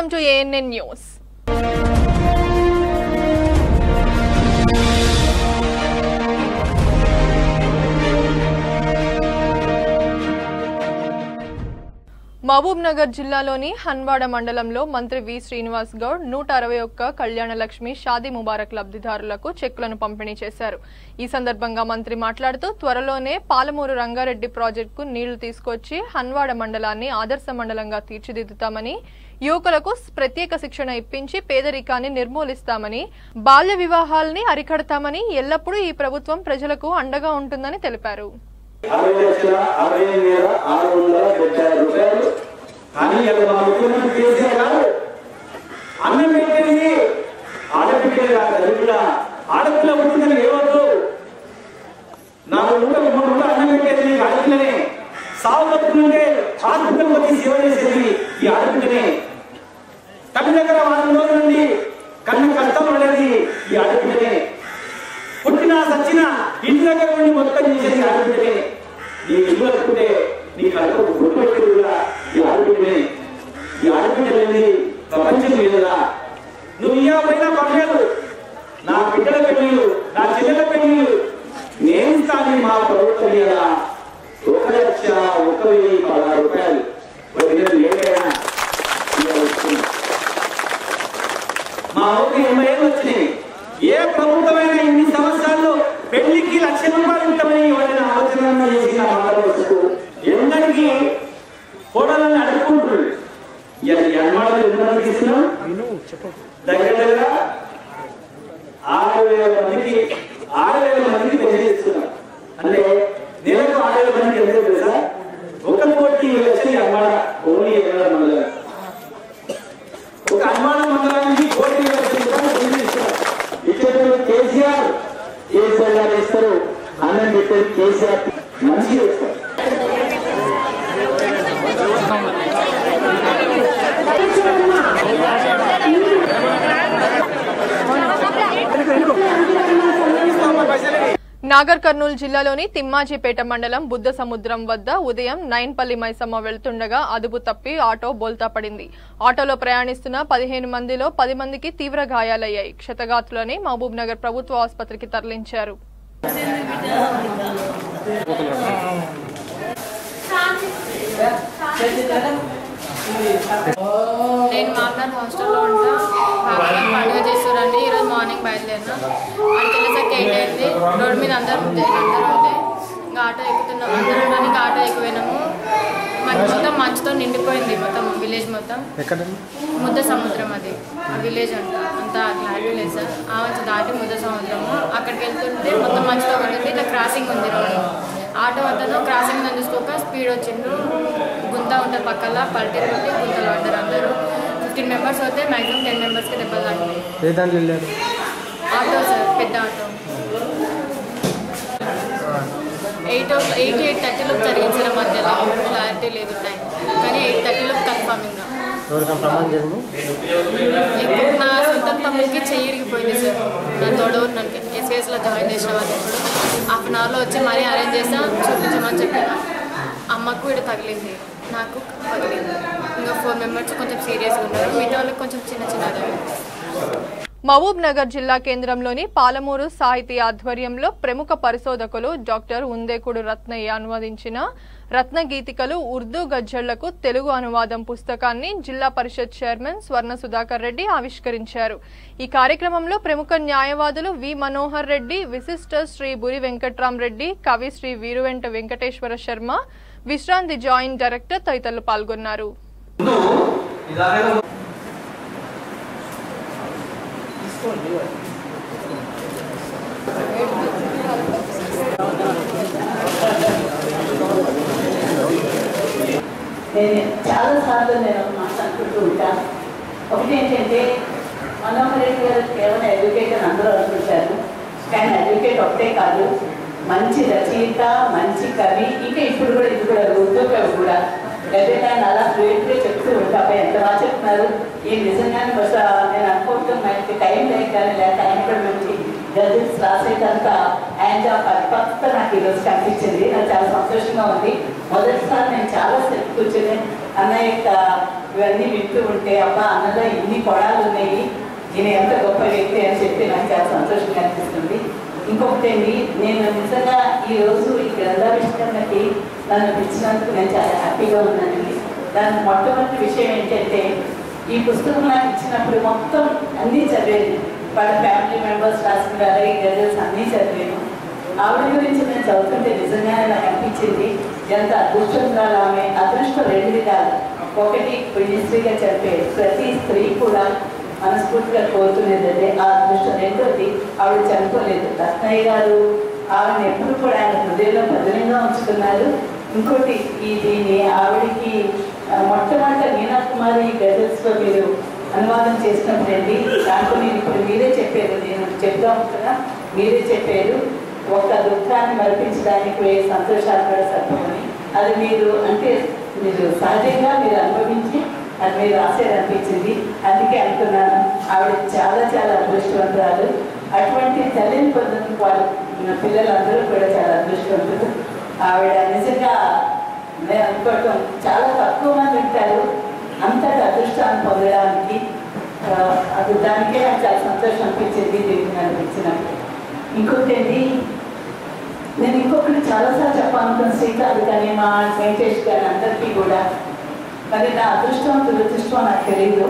Welcome to ANN news Mahabubnagar జిల్లాలోని హన్వాడ మండలంలో మంత్రి వి శ్రీనివాస్ గౌడ్ నూట అరవై ఒక్క కళ్యాణ లక్ష్మి షాదీ ముబారక్ లబ్ధిదారులకు చెక్కులను పంపిణీ చేశారు ఈ సందర్భంగా మంత్రి మాట్లాడుతూ త్వరలోనే పాలమూరు రంగారెడ్డి ప్రాజెక్టుకు నీళ్లు తీసుకొచ్చి హన్వాడ మండలాన్ని ఆదర్శ మండలంగా తీర్చిదిద్దుతామని యువకులకు ప్రత్యేక శిక్షణ ఇప్పించి పేదరికాన్ని నిర్మూలిస్తామని బాల్య వివాహాల్ని అరికడతామని ఎల్లప్పుడూ ఈ ప్రభుత్వం ప్రజలకు అండగా ఉంటుందని తెలిపారు అరవై లక్షల అరవై వేల ఆరు వందల డెబ్బై ఆరు రూపాయలు కానీ ఇక్కడ మా ముఖ్యమంత్రి కేసీఆర్ గారు అన్నం పెట్టింది ఆడపిల్లలు కాదు దరిద్ర ఆడపిల్ల పుట్టిందని ఏమవుతూ నాలుగు నూటలు మూడు నూట అన్నం పెట్టేది నీకు ఆడపిల్లనే సాగు బతుకుంటే హాస్పిటల్ వచ్చి సేవ చేసేది ఈ ఆడపిల్లనే తల్లి దగ్గర వారం రోజుల నుండి కన్ను కష్టం పడేది ఈ ఆడపిల్లనే పుట్టినా సచ్చినా ఇంటి దగ్గర ఉండి మొత్తం చేసేది ఆడబిడ్డనే నీ ఇల్లు అనుకుంటే నీ కళ్ళకు గుర్తు పెట్టేది కూడా ఈ ఆడబిడ్డనే ఈ ఆడబిడ్డ లేని ప్రపంచం లేదురా నువ్వు ఇవ్వకపోయినా పర్లేదు నా బిడ్డల పెళ్ళిళ్ళు నా చెల్లెల పెళ్ళిళ్ళు నేను ఇస్తాను మా ప్రభుత్వం లేదా ఒక లక్ష ఒక వెయ్యి పదహారు రూపాయలు వదిలేదు ఏదైనా ఇవ్వవచ్చు మా ఊరికి ఎనభై ఏళ్ళు వచ్చినాయి ఏ ప్రభుత్వమైన ఇన్ని సంవత్సరాల్లో పెళ్లికి లక్ష రూపాయలు ఇస్తామని ఎవరైనా ఆలోచన చేసిన మాట్లాడవచ్చు ఎందరికి కోడలను అడుక్కుంటారు ఎన్మాడలు ఎంతమందికి ఇస్తున్నాం దగ్గర దగ్గర ఆరు వేల మందికి ఆరు వేల మందికి పెళ్లి ఇస్తున్నాం అంటే నెలకు ఆరు వేల మందికి ఎంత తెలుసా ఒక కోటి లక్షలు అమ్మాడ ఓన్లీ ఎన్నడ మండలం ఒక అనుమాన మండలానికి కోటి ఇచ్చేటప్పుడు కేసీఆర్ కేసీఆర్ గారు ఇస్తారు అన్నం పెట్టేది కేసీఆర్ మంచిగా ఇస్తారు నాగర్ కర్నూలు జిల్లాలోని తిమ్మాజీపేట మండలం బుద్ధ సముద్రం వద్ద ఉదయం నైన్పల్లి మైసమ్మ వెళ్తుండగా అదుపు తప్పి ఆటో బోల్తా పడింది ఆటోలో ప్రయాణిస్తున్న పదిహేను మందిలో పది మందికి తీవ్ర గాయాలయ్యాయి క్షతగాత్రులని మహబూబ్ నగర్ ప్రభుత్వ ఆసుపత్రికి తరలించారు నేను మాట్లాడి హాస్టల్లో ఉంటా బాగా పండుగ చేస్తారండి ఈరోజు మార్నింగ్ బయలుదేరిన అక్కడికి వెళ్ళేసరికి ఎయిట్ అయింది రోడ్ మీద అందరూ అందరూ ఉంటే ఇంకా ఆటో ఎక్కుతున్నాం అందరూ ఉండడానికి ఆటో ఎక్కువైనాము మరి మొత్తం మంచుతో నిండిపోయింది మొత్తం విలేజ్ మొత్తం ముద్ద సముద్రం అది ఆ విలేజ్ అంట అంత క్లారిటీ లేదు సార్ ఆ మంచి దాటి ముద్ద సముద్రము అక్కడికి వెళ్తుంటే మొత్తం మంచుతో పడింది ఇట్లా క్రాసింగ్ ఉంది రోడ్డు ఆటో అతను క్రాసింగ్ చూసుకోక స్పీడ్ వచ్చిండ్రు గుంత ఉంటుంది పక్కల పల్టీలు కొట్టి గుంతలు పడ్డారు అందరూ ఫిఫ్టీన్ మెంబర్స్ అయితే మ్యాక్సిమం టెన్ మెంబర్స్కి దెబ్బలు తాకినాయి ఏ దాంట్లో వెళ్ళారు ఆటో సార్ పెద్ద auto eight o eight eight థర్టీలో జరిగింది సార్ మధ్యలో క్లారిటీ లేదు టైం కానీ ఎయిట్ థర్టీలో కన్ఫామింగ్ ఎవరికైనా ప్రమాదం జరిగింది ఇప్పుడు నా సొంత తమ్ముడికి చెయ్యి ఇరిగిపోయింది సార్ నా తోడూరు నాకు ఎస్కేఎస్లో జాయిన్ చేసిన వాళ్ళు ఇప్పుడు హాఫ్ అన్ అవర్లో వచ్చి మరీ అరేంజ్ చేసా చూపించమని చెప్పిన అమ్మకు ఇక్కడ తగిలింది నాకు తగిలింది ఇంకా ఫోర్ మెంబర్స్ కొంచెం సీరియస్గా ఉన్నారు మిగతా వాళ్ళకి కొంచెం చిన్న చిన్న మహబూబ్ నగర్ జిల్లా కేంద్రంలోని పాలమూరు సాహితీ ఆధ్వర్యంలో ప్రముఖ పరిశోధకులు డాక్టర్ ఉందేకుడు రత్నయ్య అనువదించిన రత్నగీతికలు ఉర్దూ గజ్జళ్లకు తెలుగు అనువాదం పుస్తకాన్ని జిల్లా పరిషత్ చైర్మన్ స్వర్ణ సుధాకర్ రెడ్డి ఆవిష్కరించారు ఈ కార్యక్రమంలో ప్రముఖ న్యాయవాదులు వి మనోహర్ రెడ్డి విశిష్ట శ్రీ బురి వెంకట్రాం రెడ్డి కవి శ్రీ వీరువెంట వెంకటేశ్వర శర్మ విశ్రాంతి జాయింట్ డైరెక్టర్ తదితరులు పాల్గొన్నారు నేను చాలా సార్లు నేను మాట్లాడుకుంటూ ఉంటాను ఒకటి ఏంటంటే మనోహర్ రెడ్డి గారు కేవలం ఎడ్యుకేటర్ అందరూ అనుకుంటారు కానీ ఎడ్యుకేట్ ఒకటే కాదు మంచి రచయిత మంచి కవి ఇంకా ఇప్పుడు కూడా ఇది కూడా ఉర్దూ కవి కూడా ఏదైనా అలా ఫ్లూయెంట్గా చెప్తూ ఉంటాము ఎంత బాగా చెప్తున్నారు ఈ నిజంగానే బహుశా నేను అనుకుంటున్నాను మనకి టైం లేక కానీ లేక ఆయన కూడా మంచి గజల్స్ రాసేటంత ఆయన పరిపక్వత నాకు ఈరోజు కనిపించింది నాకు చాలా సంతోషంగా ఉంది మొదటిసారి నేను చాలా సేపు కూర్చొని అన్నయ్య యొక్క ఇవన్నీ వింటూ ఉంటే అబ్బా అన్నలో ఇన్ని కొడాలు ఉన్నాయి ఈయన ఎంత గొప్ప వ్యక్తి అని చెప్పి నాకు చాలా సంతోషంగా అనిపిస్తుంది ఇంకొకటి అండి నేను నిజంగా ఈ రోజు ఈ గ్రంథావిష్కరణకి నన్ను పిలిచినందుకు నేను చాలా హ్యాపీగా ఉన్నానండి దాని మొట్టమొదటి విషయం ఏంటంటే ఈ పుస్తకం నాకు ఇచ్చినప్పుడు మొత్తం అన్నీ చదివాను వాళ్ళ ఫ్యామిలీ మెంబర్స్ రాసిన అలాగే గజల్స్ అన్నీ చదివాను ఆవిడ గురించి నేను చదువుతుంటే నిజంగానే నాకు అనిపించింది ఎంత అదృష్టంరాలు ఆమె అదృష్టం రెండు విధాలు ఒకటి పుణ్యశ్రీగా చెప్పే ప్రతి స్త్రీ కూడా మనస్ఫూర్తిగా కోరుకునేది అదే ఆ అదృష్టం రెండోది ఆవిడ చనిపోలేదు రత్నయ్య గారు ఆవిడని ఎప్పుడు కూడా ఆయన హృదయంలో భద్రంగా ఉంచుకున్నారు ఇంకోటి ఈ దీన్ని ఆవిడకి ఆ, మొట్టమొదట మీనా కుమారి గజల్స్లో మీరు అనువాదం చేసినప్పుడండి దాంట్లో నేను ఇప్పుడు మీరే చెప్పారు నేను చెప్దాం కదా మీరే చెప్పారు ఒక దుఃఖాన్ని మరిపించడానికి వేయి సంతోషాలు కూడా సత్వమని అది మీరు అంటే మీరు సహజంగా మీరు అనుభవించి అది మీరు రాసేదనిపించింది అందుకే అనుకున్నాను ఆవిడ చాలా చాలా అదృష్టవంతురాలు అటువంటి తల్లిని పొందిన వాళ్ళు మన పిల్లలందరూ కూడా చాలా అదృష్టవంతులు ఆవిడ నిజంగా నేను అనుకోవటం చాలా తక్కువ మంది ఉంటారు అంతటి అదృష్టాన్ని పొందడానికి ఆ, అది దానికే నాకు చాలా సంతోషం అనిపించింది దీనికి అనిపించినట్టు ఇంకొకటి ఏంటి నేను ఇంకొకటి చాలాసార్లు చెప్పాలనుకున్న శ్రీకాంత్ కానీ మా వెంకటేష్ కానీ అందరికీ కూడా మరి నా అదృష్టం దురదృష్టం నాకు తెలియదు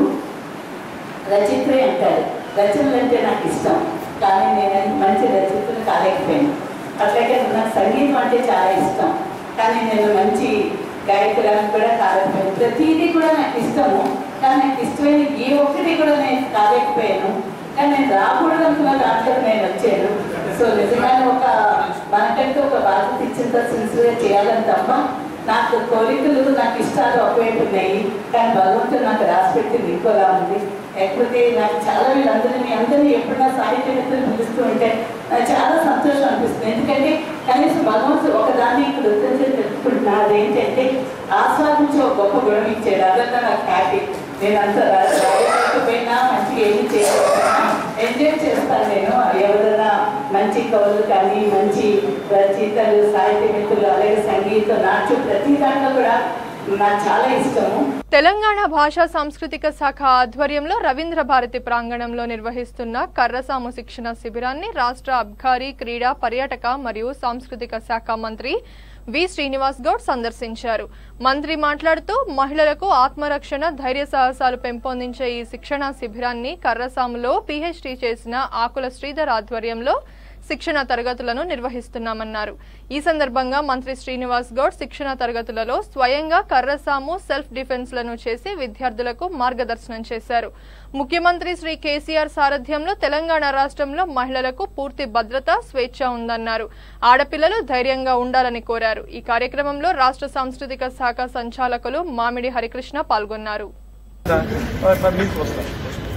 రచయిత్రే అంటారు రచనలు అంటే నాకు ఇష్టం కానీ నేను మంచి రచయితలు కాలేకపోయాను అట్లాగే నాకు సంగీతం అంటే చాలా ఇష్టం కానీ నేను మంచి గాయకురాలు కూడా కాలేకపోయాను ప్రతిదీ కూడా నాకు ఇష్టము కానీ నాకు ఇష్టమైన ఏ ఒక్కటి కూడా నేను కాలేకపోయాను కానీ నేను రాకూడదు అనుకున్న దాంట్లో నేను వచ్చాను సో నిజంగానే ఒక మనకంటూ ఒక బాధ్యత ఇచ్చిన తర్వాత సిన్సియర్గా చేయాలని తప్ప నాకు కోరికలు నాకు ఇష్టాలు ఒకవైపు ఉన్నాయి కానీ భగవంతుడు నాకు రాసి పెట్టింది ఇంకోలా ఉంది లేకపోతే నాకు చాలా వీళ్ళందరినీ మీ అందరినీ ఎప్పుడైనా సాహిత్యవేత్తలు పిలుస్తూ ఉంటే నాకు చాలా సంతోషం అనిపిస్తుంది ఎందుకంటే కనీసం భగవంతుడు ఒకదాన్ని ఇక్కడ ఉద్ధరించి తెలుసుకుంటున్నా అదేంటంటే ఆస్వాదించి ఒక గొప్ప గుణం ఇచ్చాడు అదంతా నాకు హ్యాపీ నేను అంత రాయకపోయినా మంచిగా ఏమి చేయకపోయినా ఎంజాయ్ చేస్తాను నేను ఎవరైనా మంచి కవులు కానీ మంచి రచయితలు సాహిత్యవేత్తలు అలాగే సంగీతం నాట్యం ప్రతి దాంట్లో కూడా నాకు చాలా ఇష్టము తెలంగాణ భాషా సాంస్కృతిక శాఖ ఆధ్వర్యంలో రవీంద్ర భారతి ప్రాంగణంలో నిర్వహిస్తున్న కర్రసాము శిక్షణ శిబిరాన్ని రాష్ట్ర అబ్కారీ క్రీడా పర్యాటక మరియు సాంస్కృతిక శాఖ మంత్రి వి శ్రీనివాస్ గౌడ్ సందర్శించారు మంత్రి మాట్లాడుతూ మహిళలకు ఆత్మరక్షణ ధైర్య సాహసాలు పెంపొందించే ఈ శిక్షణ శిబిరాన్ని కర్రసాములో పీహెచ్డీ చేసిన ఆకుల శ్రీధర్ ఆధ్వర్యంలో శిక్షణ తరగతులను నిర్వహిస్తున్నామన్నారు ఈ సందర్భంగా మంత్రి శ్రీనివాస్ గౌడ్ శిక్షణ తరగతులలో స్వయంగా కర్రసాము సెల్ఫ్ డిఫెన్స్ లను చేసి విద్యార్థులకు మార్గదర్శనం చేశారు ముఖ్యమంత్రి శ్రీ కేసీఆర్ సారథ్యంలో తెలంగాణ రాష్ట్రంలో మహిళలకు పూర్తి భద్రత స్వేచ్ఛ ఉందన్నారు ఆడపిల్లలు ధైర్యంగా ఉండాలని కోరారు ఈ కార్యక్రమంలో రాష్ట్ర సాంస్కృతిక శాఖ సంచాలకులు మామిడి హరికృష్ణ పాల్గొన్నారు మీకు వస్తాం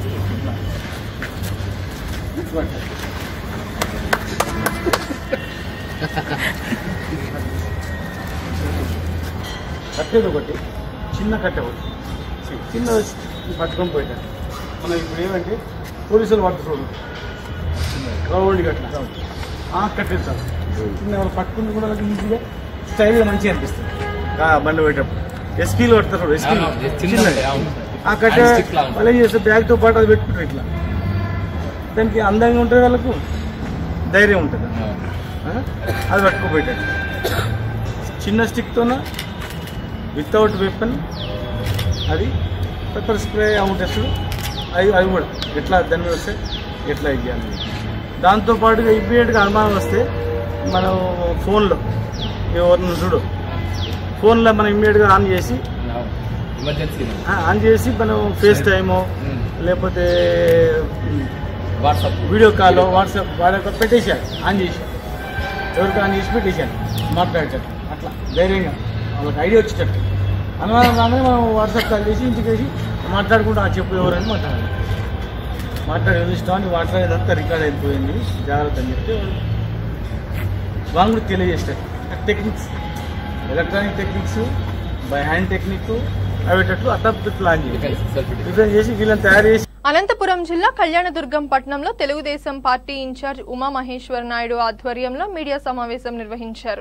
కట్టేది ఒకటి చిన్న కట్టె ఒకటి చిన్న పట్టుకొని పోయినాడు మనం ఇప్పుడు ఏమంటే పోలీసులు పట్టుకోరు రౌండ్ కట్టిన ఆ కట్టేది సార్ చిన్న వాళ్ళు పట్టుకుని కూడా వాళ్ళకి ఈజీగా స్టైల్గా మంచిగా అనిపిస్తుంది ఆ, బండి పోయేటప్పుడు ఎస్పీలు పడతారు ఎస్పీలు అవును, చిన్నది, చిన్నది అవును. ఆ కట్టె అది stick లా ఉంటుంది. వాళ్ళు ఏం చేస్తారు బ్యాగ్తో పాటు అది పెట్టుకుంటారు ఇట్లా దానికి అందంగా ఉంటుంది వాళ్ళకు ధైర్యం ఉంటుంది ఆ? అది పట్టుకోపోయాడు చిన్న స్టిక్తోన వితౌట్ వెపన్ అది పెప్పర్ స్ప్రే అవుటెస్ అవి అవి కూడా ఎట్లా దాని మీద వస్తే ఎట్లా ఇవ్వాలి దాంతోపాటుగా ఇమ్మీడియట్గా అనుమానం వస్తే మనం ఫోన్లో ఎవరిని చూడు ఫోన్లో మనం ఇమ్మీడియట్గా ఆన్ చేసి ఎమర్జెన్సీ ఆ, ఆన్ చేసి మనం ఫేస్ టైమో లేకపోతే వాట్సాప్ వీడియో కాల్ వాట్సాప్ వాళ్ళకి పెట్టేశారు ఆన్ చేసి ఎవరికి ఆన్ చేసి పెట్టేశారు మాట్లాడేటట్టు అట్లా ధైర్యంగా వాళ్ళకి ఐడియా వచ్చేటట్టు అనుమానం రాగానే మనం వాట్సాప్ కాల్ చేసి ఇంటికి వేసి మాట్లాడుకుంటూ ఆ చెప్పు ఎవరని మాట్లాడాలి మాట్లాడే ఇష్టం అని మాట్లాడేదంతా రికార్డ్ అయిపోయింది జాగ్రత్త అని చెప్తే వాళ్ళు వాళ్ళు కూడా తెలియజేస్తారు techniques electronic techniques by hand technique అవేటట్లు అట్లా ప్లాన్ చేయాలి డిఫెన్స్ సెల్ఫ్ డిఫెన్స్ డిఫరెన్స్ చేసి వీళ్ళని తయారు చేసి అనంతపురం జిల్లా కళ్యాణదుర్గం పట్టణంలో తెలుగుదేశం పార్టీ ఇన్ఛార్జ్ ఉమామహేశ్వర నాయుడు ఆధ్వర్యంలో మీడియా సమావేశం నిర్వహించారు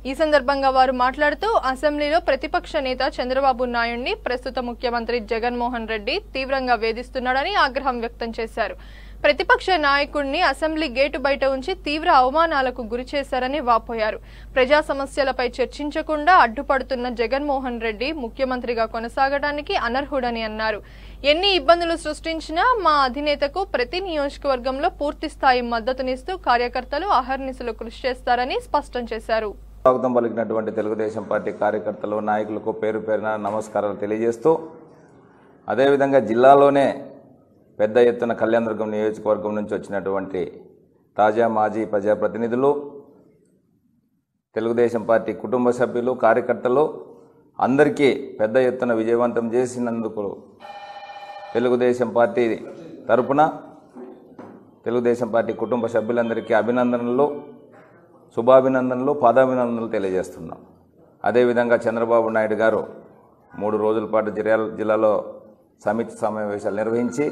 ఈ సందర్భంగా వారు మాట్లాడుతూ అసెంబ్లీలో ప్రతిపక్ష నేత చంద్రబాబు నాయుడిని ప్రస్తుత ముఖ్యమంత్రి జగన్మోహన్ రెడ్డి తీవ్రంగా వేధిస్తున్నాడని ఆగ్రహం వ్యక్తం చేశారు ప్రతిపక్ష నాయకుడిని అసెంబ్లీ గేటు బయట ఉంచి తీవ్ర అవమానాలకు గురి చేశారని వాపోయారు ప్రజా సమస్యలపై చర్చించకుండా అడ్డుపడుతున్న జగన్మోహన్ రెడ్డి ముఖ్యమంత్రిగా కొనసాగడానికి అనర్హుడని అన్నారు ఎన్ని ఇబ్బందులు సృష్టించినా మా అధినేతకు ప్రతి నియోజకవర్గంలో పూర్తి స్థాయి మద్దతునిస్తూ కార్యకర్తలు అహర్నిశలు కృషి చేస్తారని స్పష్టం చేశారు స్వాగతం పలికినటువంటి తెలుగుదేశం పార్టీ కార్యకర్తలు నాయకులకు పేరు పేరున నమస్కారాలు తెలియజేస్తూ అదేవిధంగా జిల్లాలోనే పెద్ద ఎత్తున కళ్యాణదుర్గం నియోజకవర్గం నుంచి వచ్చినటువంటి తాజా మాజీ ప్రజాప్రతినిధులు తెలుగుదేశం పార్టీ కుటుంబ సభ్యులు కార్యకర్తలు అందరికీ పెద్ద ఎత్తున విజయవంతం చేసినందుకు తెలుగుదేశం పార్టీ తరపున తెలుగుదేశం పార్టీ కుటుంబ సభ్యులందరికీ అభినందనలు శుభాభినందనలు పాదాభినందనలు తెలియజేస్తున్నాం అదేవిధంగా చంద్రబాబు నాయుడు గారు మూడు రోజుల పాటు జిల్లా జిల్లాలో సమీక్ష సమావేశాలు నిర్వహించి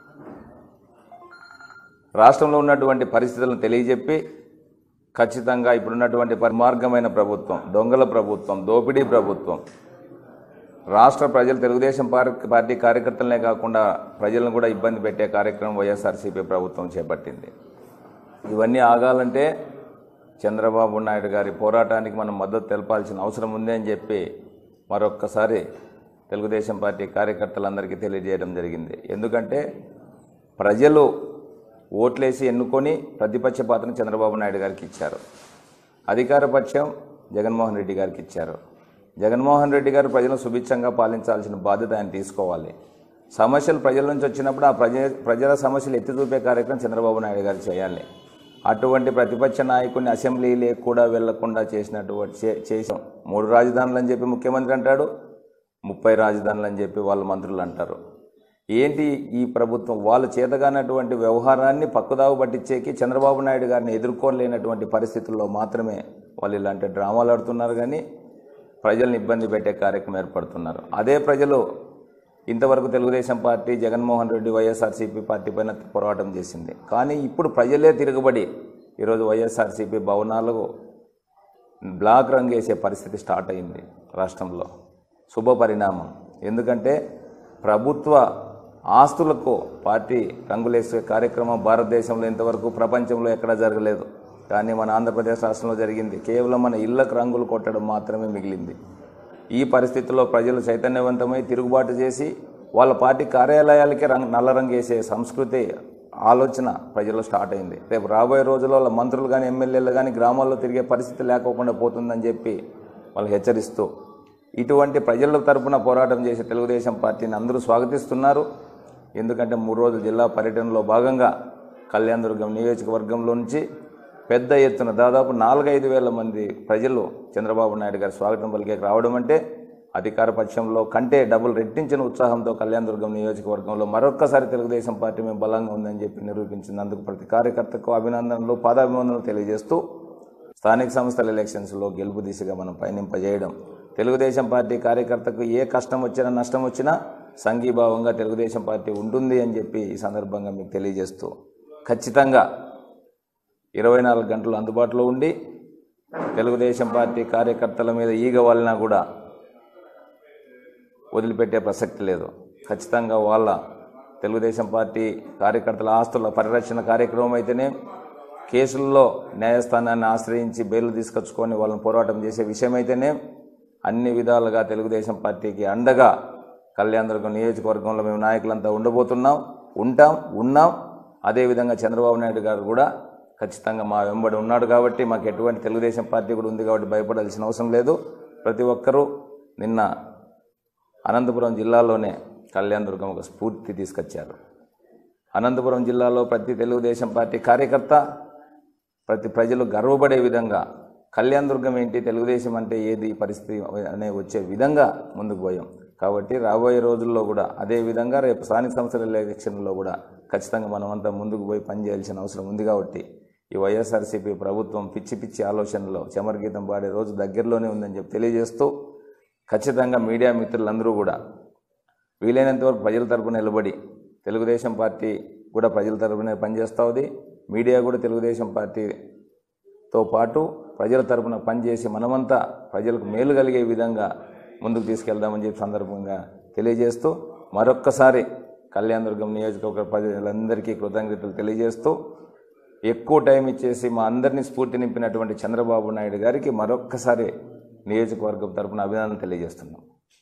రాష్ట్రంలో ఉన్నటువంటి పరిస్థితులను తెలియజెప్పి ఖచ్చితంగా ఇప్పుడున్నటువంటి పరిమార్గమైన ప్రభుత్వం దొంగల ప్రభుత్వం దోపిడీ ప్రభుత్వం రాష్ట్ర ప్రజలు తెలుగుదేశం పార్- పార్టీ కార్యకర్తలనే కాకుండా ప్రజలను కూడా ఇబ్బంది పెట్టే కార్యక్రమం వైఎస్ఆర్సీపీ ప్రభుత్వం చేపట్టింది ఇవన్నీ ఆగాలంటే చంద్రబాబు నాయుడు గారి పోరాటానికి మనం మద్దతు తెలపాల్సిన అవసరం ఉంది అని చెప్పి మరొక్కసారి తెలుగుదేశం పార్టీ కార్యకర్తలందరికీ తెలియజేయడం జరిగింది ఎందుకంటే ప్రజలు ఓట్లేసి ఎన్నుకొని ప్రతిపక్ష పాత్రను చంద్రబాబు నాయుడు గారికి ఇచ్చారు అధికార పక్షం జగన్మోహన్ రెడ్డి గారికి ఇచ్చారు జగన్మోహన్ రెడ్డి గారు ప్రజలను సుభిక్షంగా పాలించాల్సిన బాధ్యత ఆయన తీసుకోవాలి సమస్యలు ప్రజల నుంచి వచ్చినప్పుడు ఆ ప్రజ ప్రజల సమస్యలు ఎత్తి చూపే కార్యక్రమం చంద్రబాబు నాయుడు గారు చేయాలి అటువంటి ప్రతిపక్ష నాయకుడిని అసెంబ్లీలే కూడా వెళ్లకుండా చేసినటువంటి చే- చేసాం మూడు రాజధానులు అని చెప్పి ముఖ్యమంత్రి అంటాడు ముప్పై రాజధానులు అని చెప్పి వాళ్ళ మంత్రులు అంటారు ఏంటి ఈ ప్రభుత్వం వాళ్ళు చేతగానటువంటి వ్యవహారాన్ని పక్కుదావు పట్టించేకి చంద్రబాబు నాయుడు గారిని ఎదుర్కోలేనటువంటి పరిస్థితుల్లో మాత్రమే వాళ్ళు ఇలాంటి డ్రామాలు ఆడుతున్నారు కానీ ప్రజల్ని ఇబ్బంది పెట్టే కార్యక్రమం ఏర్పడుతున్నారు అదే ప్రజలు ఇంతవరకు Telugu Desam party Jaganmohan Reddy YSRCP party పైన పోరాటం చేసింది కానీ ఇప్పుడు ప్రజలే తిరగబడి ఈరోజు వైఎస్ఆర్సీపీ భవనాలకు బ్లాక్ రంగు వేసే పరిస్థితి స్టార్ట్ అయింది రాష్ట్రంలో శుభ పరిణామం ఎందుకంటే ప్రభుత్వ ఆస్తులకు పార్టీ రంగులేసే కార్యక్రమం భారతదేశంలో ఇంతవరకు ప్రపంచంలో ఎక్కడా జరగలేదు కానీ మన ఆంధ్రప్రదేశ్ రాష్ట్రంలో జరిగింది కేవలం మన ఇళ్లకు రంగులు కొట్టడం మాత్రమే మిగిలింది ఈ పరిస్థితుల్లో ప్రజలు చైతన్యవంతమై తిరుగుబాటు చేసి వాళ్ళ పార్టీ కార్యాలయాలకే రంగు నల్ల రంగు వేసే సంస్కృతి ఆలోచన ప్రజల్లో స్టార్ట్ అయింది రేపు రాబోయే రోజుల్లో వాళ్ళ మంత్రులు కానీ ఎమ్మెల్యేలు కానీ గ్రామాల్లో తిరిగే పరిస్థితి లేకోకుండా పోతుందని చెప్పి వాళ్ళు హెచ్చరిస్తూ ఇటువంటి ప్రజల తరపున పోరాటం చేసే తెలుగుదేశం పార్టీని అందరూ స్వాగతిస్తున్నారు ఎందుకంటే మూడు రోజుల జిల్లా పర్యటనలో భాగంగా కళ్యాణదుర్గం నియోజకవర్గంలో నుంచి పెద్ద ఎత్తున దాదాపు నాలుగైదు వేల మంది ప్రజలు చంద్రబాబు నాయుడు గారి స్వాగతం పలికే రావడం అంటే అధికార పక్షంలో కంటే డబుల్ రెట్టించిన ఉత్సాహంతో కళ్యాణదుర్గం నియోజకవర్గంలో మరొక్కసారి తెలుగుదేశం పార్టీ మేము బలంగా ఉందని చెప్పి నిరూపించినందుకు ప్రతి కార్యకర్తకు అభినందనలు పాదాభివందనలు తెలియజేస్తూ స్థానిక సంస్థల ఎలక్షన్స్లో గెలుపు దిశగా మనం పయనింపజేయడం తెలుగుదేశం పార్టీ కార్యకర్తకు ఏ కష్టం వచ్చినా నష్టం వచ్చినా సంఘీభావంగా తెలుగుదేశం పార్టీ ఉంటుంది అని చెప్పి ఈ సందర్భంగా మీకు తెలియజేస్తూ ఖచ్చితంగా ఇరవై నాలుగు గంటలు అందుబాటులో ఉండి తెలుగుదేశం పార్టీ కార్యకర్తల మీద ఈగ వలన కూడా వదిలిపెట్టే ప్రసక్తి లేదు ఖచ్చితంగా వాళ్ళ తెలుగుదేశం పార్టీ కార్యకర్తల ఆస్తుల పరిరక్షణ కార్యక్రమం అయితేనే కేసుల్లో న్యాయస్థానాన్ని ఆశ్రయించి బెయిల్ తీసుకొచ్చుకొని వాళ్ళని పోరాటం చేసే విషయం అయితేనే అన్ని విధాలుగా తెలుగుదేశం పార్టీకి అండగా కళ్యాణదుర్గం నియోజకవర్గంలో మేము నాయకులంతా ఉండబోతున్నాం ఉంటాం ఉన్నాం అదేవిధంగా చంద్రబాబు నాయుడు గారు కూడా ఖచ్చితంగా మా వెంబడి ఉన్నాడు కాబట్టి మాకు ఎటువంటి తెలుగుదేశం పార్టీ కూడా ఉంది కాబట్టి భయపడాల్సిన అవసరం లేదు ప్రతి ఒక్కరూ నిన్న అనంతపురం జిల్లాలోనే కళ్యాణదుర్గం ఒక స్ఫూర్తి తీసుకొచ్చారు అనంతపురం జిల్లాలో ప్రతి తెలుగుదేశం పార్టీ కార్యకర్త ప్రతి ప్రజలు గర్వపడే విధంగా కళ్యాణదుర్గం ఏంటి తెలుగుదేశం అంటే ఏది ఈ పరిస్థితి అనే వచ్చే విధంగా ముందుకు పోయాం కాబట్టి రాబోయే రోజుల్లో కూడా అదే విధంగా రేపు స్థానిక సంస్థల ఎలక్షన్లో కూడా ఖచ్చితంగా మనమంతా ముందుకు పోయి పనిచేయాల్సిన అవసరం ఉంది కాబట్టి ఈ వైఎస్ఆర్సీపీ ప్రభుత్వం పిచ్చి పిచ్చి ఆలోచనలో చమరగీతం పాడే రోజు దగ్గరలోనే ఉందని చెప్పి తెలియజేస్తూ ఖచ్చితంగా మీడియా మిత్రులందరూ కూడా వీలైనంత వరకు ప్రజల తరపున నిలబడి తెలుగుదేశం పార్టీ కూడా ప్రజల తరపునే పనిచేస్తూ ఉంది మీడియా కూడా తెలుగుదేశం పార్టీతో పాటు ప్రజల తరపున పనిచేసి మనమంతా ప్రజలకు మేలు కలిగే విధంగా ముందుకు తీసుకెళ్దామని చెప్పి సందర్భంగా తెలియజేస్తూ మరొక్కసారి కళ్యాణదుర్గం నియోజకవర్గ ప్రజలందరికీ కృతజ్ఞతలు తెలియజేస్తూ ఎక్కువ టైం ఇచ్చేసి మా అందరినీ స్ఫూర్తి నింపినటువంటి చంద్రబాబు నాయుడు గారికి మరొక్కసారి నియోజకవర్గం తరపున అభినందనలు తెలియజేస్తున్నాం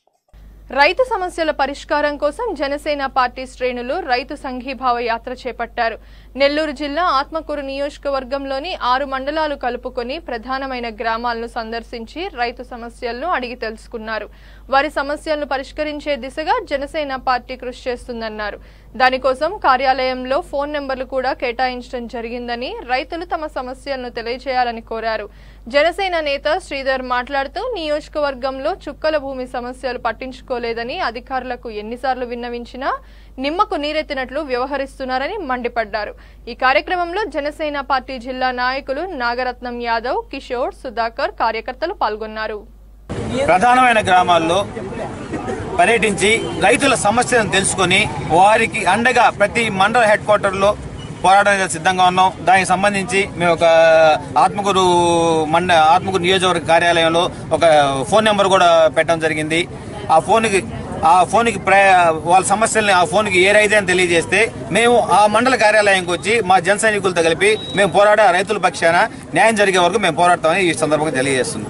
రైతు సమస్యల పరిష్కారం కోసం జనసేన పార్టీ శ్రేణులు రైతు సంఘీభావ యాత్ర చేపట్టారు నెల్లూరు జిల్లా ఆత్మకూరు నియోజకవర్గంలోని ఆరు మండలాలు కలుపుకొని ప్రధానమైన గ్రామాలను సందర్శించి రైతు సమస్యలను అడిగి తెలుసుకున్నారు వారి సమస్యలను పరిష్కరించే దిశగా జనసేన పార్టీ కృషి చేస్తుందన్నారు దానికోసం కార్యాలయంలో ఫోన్ నెంబర్లు కూడా కేటాయించడం జరిగిందని రైతులు తమ సమస్యలను తెలియజేయాలని కోరారు జనసేన నేత శ్రీధర్ మాట్లాడుతూ నియోజకవర్గంలో చుక్కల భూమి సమస్యలు పట్టించుకోలేదని అధికారులకు ఎన్నిసార్లు విన్నవించినా నిమ్మకు నీరెత్తినట్లు వ్యవహరిస్తున్నారని మండిపడ్డారు ఈ కార్యక్రమంలో జనసేన పార్టీ జిల్లా నాయకులు నాగరత్నం యాదవ్ కిషోర్ సుధాకర్ కార్యకర్తలు పాల్గొన్నారు ప్రధానమైన గ్రామాల్లో పర్యటించి రైతుల సమస్యలను తెలుసుకొని వారికి అండగా ప్రతి మండల హెడ్ క్వార్టర్లో పోరాటానికి సిద్ధంగా ఉన్నాం దానికి సంబంధించి మేము ఒక ఆత్మకూరు మండ ఆత్మకూరు నియోజకవర్గ కార్యాలయంలో ఒక ఫోన్ నెంబర్ కూడా పెట్టడం జరిగింది ఆ ఫోన్కి ఆ ఫోన్కి ప్ర వాళ్ళ సమస్యల్ని ఆ ఫోన్కి ఏ రైతే అని తెలియజేస్తే మేము ఆ మండల కార్యాలయంకి వచ్చి మా జన సైనికులతో కలిపి మేము పోరాడే ఆ రైతుల పక్షాన న్యాయం జరిగే వరకు మేము పోరాడతామని ఈ సందర్భంగా తెలియజేస్తున్నాం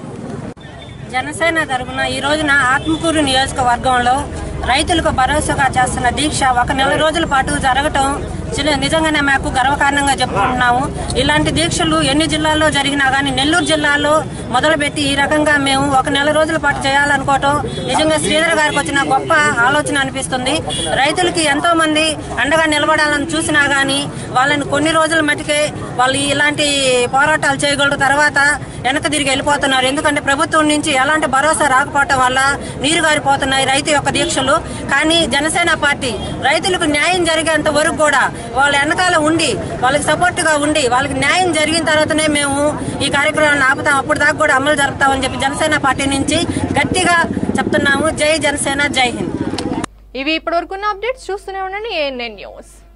జనసేన తరపున ఈ రోజున ఆత్మకూరు నియోజకవర్గంలో రైతులకు భరోసాగా చేస్తున్న దీక్ష ఒక నెల రోజుల పాటు జరగటం చిన్న- నిజంగానే మాకు గర్వకారణంగా చెప్పుకుంటున్నాము ఇలాంటి దీక్షలు ఎన్ని జిల్లాల్లో జరిగినా కానీ నెల్లూరు జిల్లాలో మొదలుపెట్టి ఈ రకంగా మేము ఒక నెల రోజుల పాటు చేయాలనుకోవటం నిజంగా శ్రీధర్ గారికి వచ్చిన గొప్ప ఆలోచన అనిపిస్తుంది రైతులకి ఎంతో మంది అండగా నిలబడాలని చూసినా గానీ వాళ్ళని కొన్ని రోజుల మటుకే వాళ్ళు ఇలాంటి పోరాటాలు చేయగలరు తర్వాత వెనక తిరిగి వెళ్ళిపోతున్నారు ఎందుకంటే ప్రభుత్వం నుంచి ఎలాంటి భరోసా రాకపోవటం వల్ల నీరు గారిపోతున్నాయి రైతు యొక్క దీక్షలు కానీ జనసేన పార్టీ రైతులకు న్యాయం జరిగేంత వరకు కూడా వాళ్ళ వెనకాల ఉండి వాళ్ళకి సపోర్ట్ గా ఉండి వాళ్ళకి న్యాయం జరిగిన తర్వాతనే మేము ఈ కార్యక్రమాన్ని ఆపుతాం అప్పుడు దాకా కూడా అమలు జరుపుతామని చెప్పి జనసేన పార్టీ నుంచి గట్టిగా చెప్తున్నాము జై జనసేన జై హింద్ ఇవి ఇప్పటివరకున్న అప్డేట్స్ చూస్తూనే ఉండండి ఏఎన్ఎన్ న్యూస్